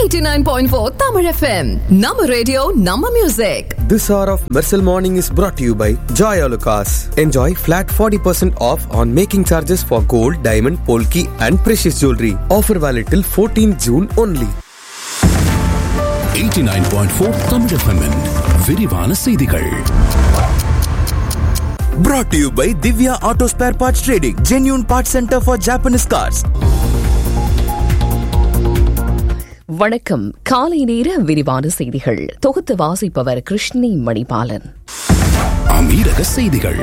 89.4 Tamil FM. Nama radio, Nama music. This hour of Mersal Morning is brought to you by Joy Alucas. Enjoy flat 40% off on making charges for gold, diamond, polki and precious jewelry. Offer valid till 14 June only. 89.4 Tamil FM -இன் விரிவான செய்திகள் Brought to you by Divya Auto Spare Parts Trading, genuine parts center for Japanese cars. வணக்கம் காலை நேர விரிவான செய்திகள் தொகுத்து வாசிப்பவர் கிருஷ்ணி மணிபாலன் அமீரக செய்திகள்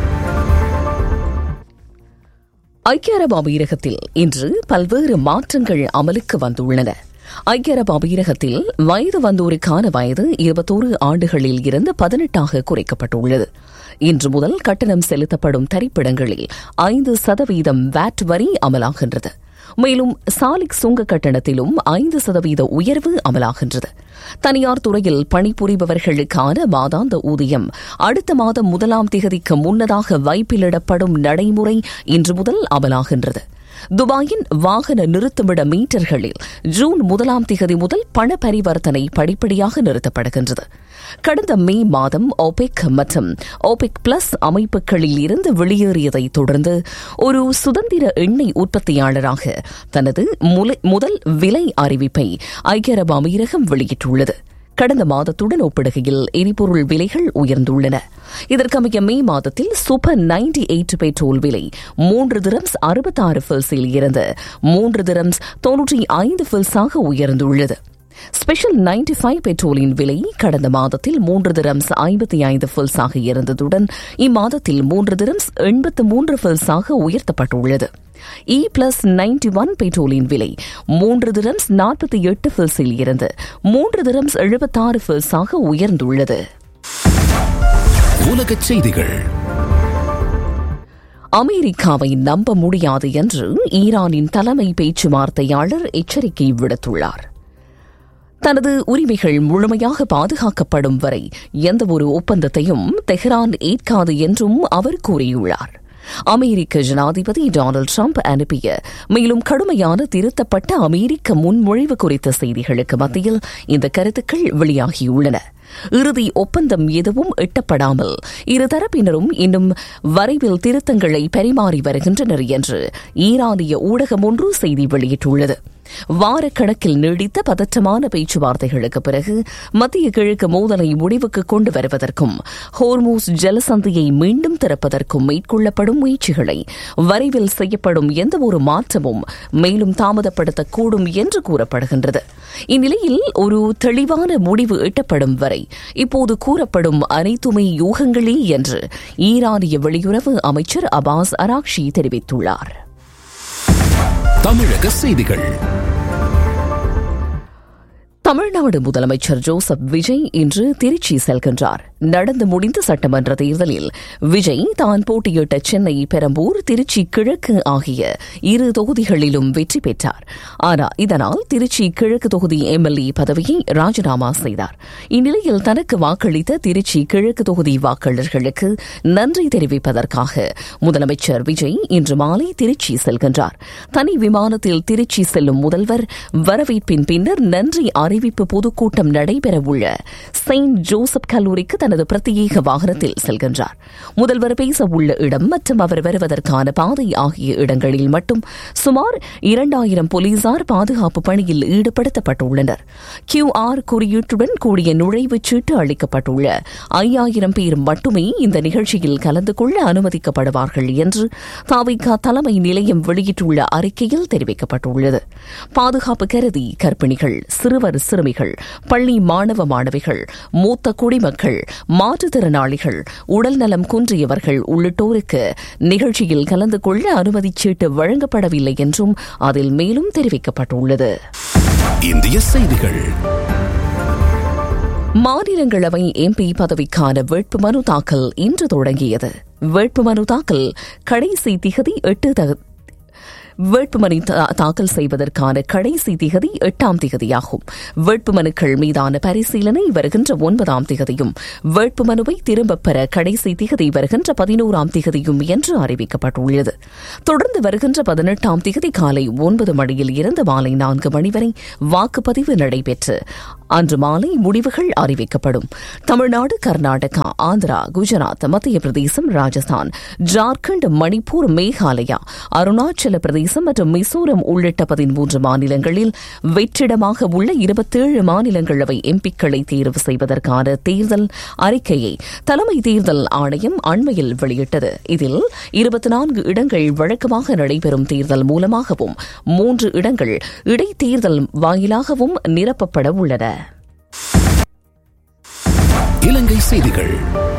ஐக்கிய அரபு அமீரகத்தில் இன்று பல்வேறு மாற்றங்கள் அமலுக்கு வந்துள்ளன ஐக்கிய அரபு அமீரகத்தில் வயது வந்தோருக்கான வயது இருபத்தோரு ஆண்டுகளில் இருந்து பதினெட்டாக குறைக்கப்பட்டுள்ளது இன்று முதல் கட்டணம் செலுத்தப்படும் தரிப்பிடங்களில் ஐந்து சதவீதம் வாட் வரி அமலாகின்றது மேலும் சாலிக் சுங்க கட்டணத்திலும் ஐந்து சதவீத உயர்வு அமலாகின்றது தனியார் துறையில் பணிபுரிபவர்களுக்கான மாதாந்த ஊதியம் அடுத்த மாதம் முதலாம் திகதிக்கு முன்னதாக வைப்பிலிடப்படும் நடைமுறை இன்று முதல் அமலாகின்றது துபாயின் வாகன நிறுத்துமிட மீட்டர்களில் ஜூன் முதலாம் திகதி முதல் பண பரிவர்த்தனை படிப்படியாக நிறுத்தப்படுகின்றது கடந்த மே மாதம் ஓபெக் மற்றும் ஓபெக் பிளஸ் அமைப்புகளில் இருந்து வெளியேறியதை தொடர்ந்து ஒரு சுதந்திர எண்ணெய் உற்பத்தியாளராக தனது முதல் விலை அறிவிப்பை ஐக்கிய அரபு அமீரகம் வெளியிட்டுள்ளது கடந்த மாதத்துடன் ஒப்பிடுகையில் எரிபொருள் விலைகள் உயர்ந்துள்ளன இதற்கமைய மே மாதத்தில் சூப்பர் நைன்டி எயிட் பெட்ரோல் விலை மூன்று திரம்ஸ் அறுபத்தாறு ஃபில்ஸில் இருந்து மூன்று திரம்ஸ் தொன்னூற்றி ஐந்து ஃபில்ஸாக உயர்ந்துள்ளது ஸ்பெஷல் நைன்டி ஃபைவ் பெட்ரோலின் விலை கடந்த மாதத்தில் மூன்று திரம்ஸ் ஐம்பத்தி ஐந்து ஃபில்ஸாக இருந்ததுடன் இம்மாதத்தில் மூன்று திரம்ஸ் எண்பத்து மூன்று ஃபில்ஸாக உயர்த்தப்பட்டுள்ளது இ பிளஸ் நைன்டி ஒன் பெட்ரோலின் விலை மூன்று திரம்ஸ் நாற்பத்தி எட்டு ஃபில்ஸில் இருந்து மூன்று திரம்ஸ் எழுபத்தாறு ஃபில்ஸாக உயர்ந்துள்ளது உலக செய்திகள் அமெரிக்காவை நம்ப முடியாது என்று ஈரானின் தலைமை பேச்சுவார்த்தையாளர் எச்சரிக்கை விடுத்துள்ளார் தனது உரிமைகள் முழுமையாக பாதுகாக்கப்படும் வரை எந்தவொரு ஒப்பந்தத்தையும் தெஹ்ரான் ஏற்காது என்றும் அவர் கூறியுள்ளார் அமெரிக்க ஜனாதிபதி டொனால்டு டிரம்ப் அனுப்பிய மேலும் கடுமையான திருத்தப்பட்ட அமெரிக்க முன்மொழிவு குறித்த செய்திகளுக்கு மத்தியில் இந்த கருத்துக்கள் வெளியாகியுள்ளன இறுதி ஒப்பந்தம் எதுவும் எட்டப்படாமல் இருதரப்பினரும் இன்னும் வரைவில் திருத்தங்களை பரிமாறி வருகின்றனர் என்று ஈரானிய ஊடகம் ஒன்று செய்தி வெளியிட்டுள்ளது வாரக்கணக்கில் நீடித்த பதற்றமான பேச்சுவார்த்தைகளுக்கு பிறகு மத்திய கிழக்கு மோதலை முடிவுக்கு கொண்டு வருவதற்கும் ஹோர்மூஸ் ஜலசந்தியை மீண்டும் திறப்பதற்கும் மேற்கொள்ளப்படும் முயற்சிகளை வரைவில் செய்யப்படும் எந்தவொரு மாற்றமும் மேலும் தாமதப்படுத்தக்கூடும் என்று கூறப்படுகின்றது இந்நிலையில் ஒரு தெளிவான முடிவு எட்டப்படும் வரை இப்போது கூறப்படும் அனைத்துமே யூகங்களே என்று ஈரானிய வெளியுறவு அமைச்சர் அபாஸ் அராக்ஷி தெரிவித்துள்ளார் தமிழக செய்திகள் தமிழ்நாடு முதலமைச்சர் ஜோசப் விஜய் இன்று திருச்சி செல்கின்றார் நடந்து முடிந்த சட்டமன்ற தேர்தலில் விஜய் தான் போட்டியிட்ட சென்னை பெரம்பூர் திருச்சி கிழக்கு ஆகிய இரு தொகுதிகளிலும் வெற்றி பெற்றார் ஆனால் இதனால் திருச்சி கிழக்கு தொகுதி எம்எல்ஏ பதவியை ராஜினாமா செய்தார் இந்நிலையில் தனக்கு வாக்களித்த திருச்சி கிழக்கு தொகுதி வாக்காளர்களுக்கு நன்றி தெரிவிப்பதற்காக முதலமைச்சர் விஜய் இன்று மாலை திருச்சி செல்கின்றார் தனி விமானத்தில் திருச்சி செல்லும் முதல்வர் வரவேற்பின் பின்னர் நன்றி அறிவிப்பு பொதுக்கூட்டம் நடைபெறவுள்ள செயின்ட் ஜோசப் கல்லூரிக்கு தனது பிரத்யேக வாகனத்தில் செல்கின்றார் முதல்வர் பேச உள்ள இடம் மற்றும் அவர் வருவதற்கான பாதை ஆகிய இடங்களில் மட்டும் சுமார் இரண்டாயிரம் போலீசார் பாதுகாப்பு பணியில் ஈடுபடுத்தப்பட்டுள்ளனர் கியூ ஆர் குறியீட்டுடன் கூடிய நுழைவுச் சீட்டு அளிக்கப்பட்டுள்ள ஐயாயிரம் பேர் மட்டுமே இந்த நிகழ்ச்சியில் கலந்து கொள்ள அனுமதிக்கப்படுவார்கள் என்று தாவிகா தலைமை நிலையம் வெளியிட்டுள்ள அறிக்கையில் தெரிவிக்கப்பட்டுள்ளது பாதுகாப்பு கருதி கர்ப்பிணிகள் சிறுவர் சிறுமிகள் பள்ளி மாணவ மாணவிகள் மூத்த குடிமக்கள் மாற்றுத்திறனாளிகள் உடல்நலம் குன்றியவர்கள் உள்ளிட்டோருக்கு நிகழ்ச்சியில் கலந்து கொள்ள அனுமதிச் சீட்டு வழங்கப்படவில்லை என்றும் அதில் மேலும் தெரிவிக்கப்பட்டுள்ளது இந்திய செய்திகள் மாநிலங்களவை எம்பி பதவிக்கான வேட்புமனு தாக்கல் இன்று தொடங்கியது வேட்புமனு தாக்கல் கடைசி திகதி எட்டு வேட்புமனு தா- தாக்கல் செய்வதற்கான கடைசி திகதி எட்டாம் திகதியாகும் வேட்புமனுக்கள் மீதான பரிசீலனை வருகின்ற ஒன்பதாம் திகதியும் வேட்புமனுவை திரும்பப் பெற கடைசி திகதி வருகின்ற பதினோராம் திகதியும் என்று அறிவிக்கப்பட்டுள்ளது தொடர்ந்து வருகின்ற பதினெட்டாம் திகதி காலை ஒன்பது மணியில் இருந்து மாலை நான்கு மணி வரை வாக்குப்பதிவு நடைபெற்று அன்று மாலை முடிவுகள் அறிவிக்கப்படும் தமிழ்நாடு கர்நாடகா ஆந்திரா குஜராத் மத்திய பிரதேசம் ராஜஸ்தான் ஜார்க்கண்ட் மணிப்பூர் மேகாலயா அருணாச்சல பிரதேசம் மற்றும் மிசோரம் உள்ளிட்ட பதிமூன்று மாநிலங்களில் வெற்றிடமாக உள்ள இருபத்தேழு மாநிலங்களவை எம்பிக்களை தேர்வு செய்வதற்கான தேர்தல் அறிக்கையை தலைமை தேர்தல் ஆணையம் அண்மையில் வெளியிட்டது இதில் இருபத்தி நான்கு இடங்கள் வழக்கமாக நடைபெறும் தேர்தல் மூலமாகவும் மூன்று இடங்கள் இடைத்தேர்தல் வாயிலாகவும் நிரப்பப்பட உள்ளன இலங்கை செய்திகள்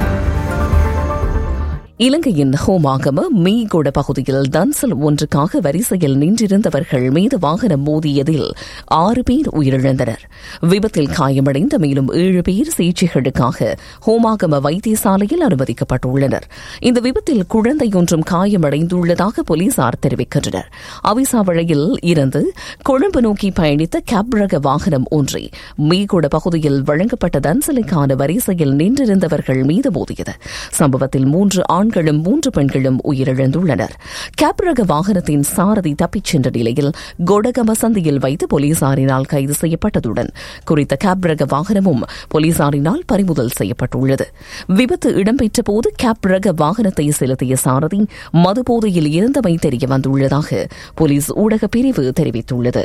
இலங்கையின் ஹோமாகம மீகொட பகுதியில் தன்சல் ஒன்றுக்காக வரிசையில் நின்றிருந்தவர்கள் மீது வாகனம் மோதியதில் ஆறு பேர் உயிரிழந்தனர் விபத்தில் காயமடைந்த மேலும் ஏழு பேர் சிகிச்சைகளுக்காக ஹோமாகம வைத்தியசாலையில் அனுமதிக்கப்பட்டுள்ளனர் இந்த விபத்தில் குழந்தையொன்றும் காயமடைந்துள்ளதாக போலீசார் தெரிவிக்கின்றனர் அவிசாவளையில் இருந்து கொழும்பு நோக்கி பயணித்த கேப் ரக வாகனம் ஒன்றை மீகொட பகுதியில் வழங்கப்பட்ட தன்சலுக்கான வரிசையில் நின்றிருந்தவர்கள் மீது மோதியது சம்பவத்தில் மூன்று ஆண்களும் மூன்று பெண்களும் உயிரிழந்துள்ளனர் கேப் ரக வாகனத்தின் சாரதி தப்பிச் சென்ற நிலையில் கொடகம சந்தியில் வைத்து போலீசாரினால் கைது செய்யப்பட்டதுடன் குறித்த கேப் ரக வாகனமும் போலீசாரினால் பறிமுதல் செய்யப்பட்டுள்ளது விபத்து இடம்பெற்ற போது கேப் ரக வாகனத்தை செலுத்திய சாரதி மதுபோதையில் இருந்தமை தெரிய வந்துள்ளதாக போலீஸ் ஊடக பிரிவு தெரிவித்துள்ளது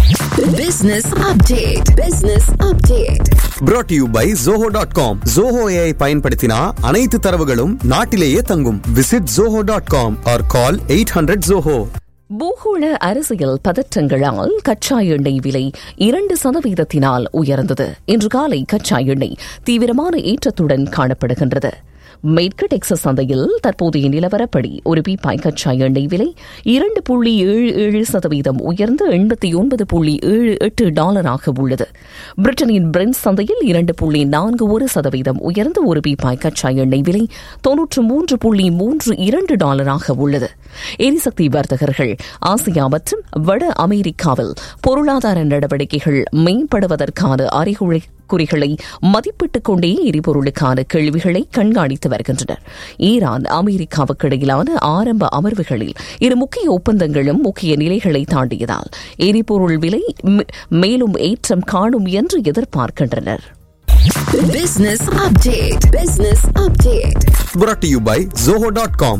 Business update. Business update. brought to you by zoho.com zoho ai பயன்படுத்தினா அனைத்து தரவுகளும் நாட்டிலேயே தங்கும் visit zoho.com or call 800 zoho பூகோள அரசியல் பதற்றங்களால் கச்சா எண்ணெய் விலை இரண்டு சதவீதத்தினால் உயர்ந்தது இன்று காலை கச்சா எண்ணெய் தீவிரமான ஏற்றத்துடன் காணப்படுகின்றது மேற்கு டெக்சஸ் சந்தையில் தற்போதைய நிலவரப்படி ஒரு பீப்பாய் கச்சா எண்ணெய் விலை இரண்டு புள்ளி ஏழு ஏழு சதவீதம் உயர்ந்து எண்பத்தி ஒன்பது புள்ளி ஏழு எட்டு டாலராக உள்ளது பிரிட்டனின் பிரெண்ட் சந்தையில் இரண்டு புள்ளி நான்கு ஒரு சதவீதம் உயர்ந்து ஒரு பீப்பாய் கச்சா எண்ணெய் விலை தொன்னூற்று மூன்று புள்ளி மூன்று இரண்டு டாலராக உள்ளது எரிசக்தி வர்த்தகர்கள் ஆசியா மற்றும் வட அமெரிக்காவில் பொருளாதார நடவடிக்கைகள் மேம்படுவதற்கான அறிகுறி குறிகளை மதிப்பிட்டுக் கொண்டே எரிபொருளுக்கான கேள்விகளை கண்காணித்து வருகின்றனர் ஈரான் அமெரிக்காவுக்கு இடையிலான ஆரம்ப அமர்வுகளில் இரு முக்கிய ஒப்பந்தங்களும் முக்கிய நிலைகளை தாண்டியதால் எரிபொருள் விலை மே- மேலும் ஏற்றம் காணும் என்று எதிர்பார்க்கின்றனர் Business update. Business update. brought to you by zoho.com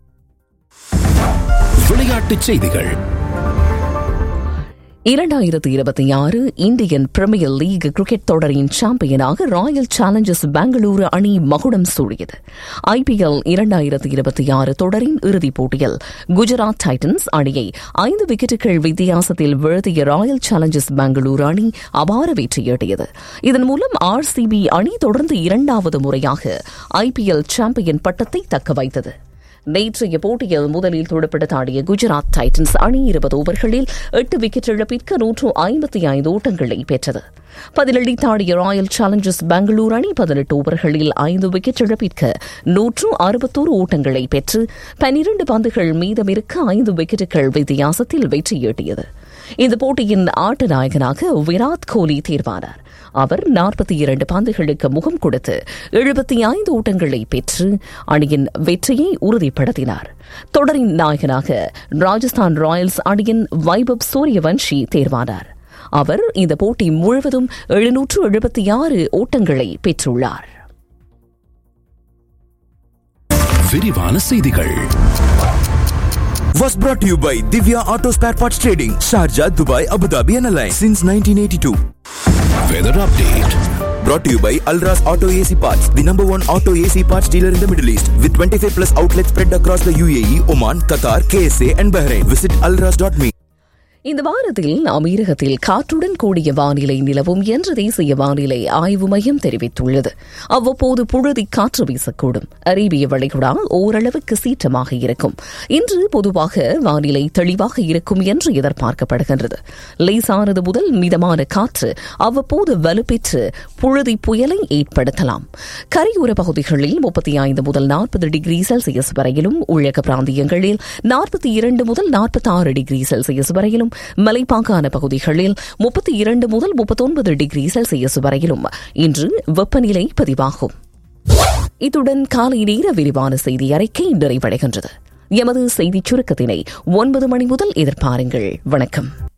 விளையாட்டுச் செய்திகள் இரண்டாயிரத்து இருபத்தி ஆறு இந்தியன் பிரீமியர் லீக் கிரிக்கெட் தொடரின் சாம்பியனாக ராயல் சேலஞ்சர்ஸ் பெங்களூரு அணி மகுடம் சூடியது ஐபிஎல் இரண்டாயிரத்து இருபத்தி ஆறு தொடரின் இறுதிப் போட்டியில் குஜராத் டைட்டன்ஸ் அணியை ஐந்து விக்கெட்டுகள் வித்தியாசத்தில் வீழ்த்திய ராயல் சேலஞ்சர்ஸ் பெங்களூரு அணி அபார வெற்றியீட்டியது இதன் மூலம் ஆர்சிபி அணி தொடர்ந்து இரண்டாவது முறையாக ஐபிஎல் சாம்பியன் பட்டத்தை தக்க வைத்தது நேற்றைய போட்டியில் முதலில் துடுப்படுத்த ஆடிய குஜராத் டைட்டன்ஸ் அணி இருபது ஓவர்களில் எட்டு விக்கெட் இழப்பிற்கு நூற்று ஐம்பத்தி ஐந்து ஓட்டங்களை பெற்றது பதிலளித்து ஆடிய ராயல் சேலஞ்சர்ஸ் பெங்களூரு அணி பதினெட்டு ஓவர்களில் ஐந்து விக்கெட் இழப்பிற்கு நூற்று அறுபத்தோரு ஓட்டங்களை பெற்று பனிரண்டு பந்துகள் மீதமிருக்க ஐந்து விக்கெட்டுகள் வித்தியாசத்தில் வெற்றியீட்டியது இந்த போட்டியின் ஆட்ட நாயகனாக விராட் கோலி தேர்வானார் அவர் நாற்பத்தி இரண்டு பந்துகளுக்கு முகம் கொடுத்து எழுபத்தி ஐந்து ஓட்டங்களை பெற்று அணியின் வெற்றியை உறுதிப்படுத்தினார் தொடரின் நாயகனாக ராஜஸ்தான் ராயல்ஸ் அணியின் வைபவ் சூரியவன்ஷி தேர்வானார் அவர் இந்த போட்டி முழுவதும் எழுநூற்று எழுபத்தி ஆறு ஓட்டங்களை பெற்றுள்ளார் விரிவான செய்திகள் Was brought to you by Divya Auto Spare Parts Trading, Sharjah, Dubai, Abu Dhabi, and Alliance since 1982. Weather update Brought to you by Alras Auto AC Parts, the number one auto AC parts dealer in the Middle East, with 25 plus outlets spread across the UAE, Oman, Qatar, KSA, and Bahrain. Visit alras.me. இந்த வாரத்தில் அமீரகத்தில் காற்றுடன் கூடிய வானிலை நிலவும் என்று தேசிய வானிலை ஆய்வு மையம் தெரிவித்துள்ளது அவ்வப்போது புழுதி காற்று வீசக்கூடும் அரேபிய வளைகுடா ஓரளவுக்கு சீற்றமாக இருக்கும் இன்று பொதுவாக வானிலை தெளிவாக இருக்கும் என்று எதிர்பார்க்கப்படுகின்றது லேசானது முதல் மிதமான காற்று அவ்வப்போது வலுப்பெற்று புழுதி புயலை ஏற்படுத்தலாம் கரையோர பகுதிகளில் முப்பத்தி ஐந்து முதல் நாற்பது டிகிரி செல்சியஸ் வரையிலும் உள்ளக பிராந்தியங்களில் நாற்பத்தி இரண்டு முதல் நாற்பத்தி ஆறு டிகிரி செல்சியஸ் வரையிலும் மலைப்பாங்கான பகுதிகளில் முப்பத்தி இரண்டு முதல் முப்பத்தொன்பது டிகிரி செல்சியஸ் வரையிலும் இன்று வெப்பநிலை பதிவாகும் இத்துடன் காலை நேர விரிவான செய்தி அறிக்கை நிறைவடைகின்றது எமது செய்திச் சுருக்கத்தினை ஒன்பது மணி முதல் எதிர்பாருங்கள் வணக்கம்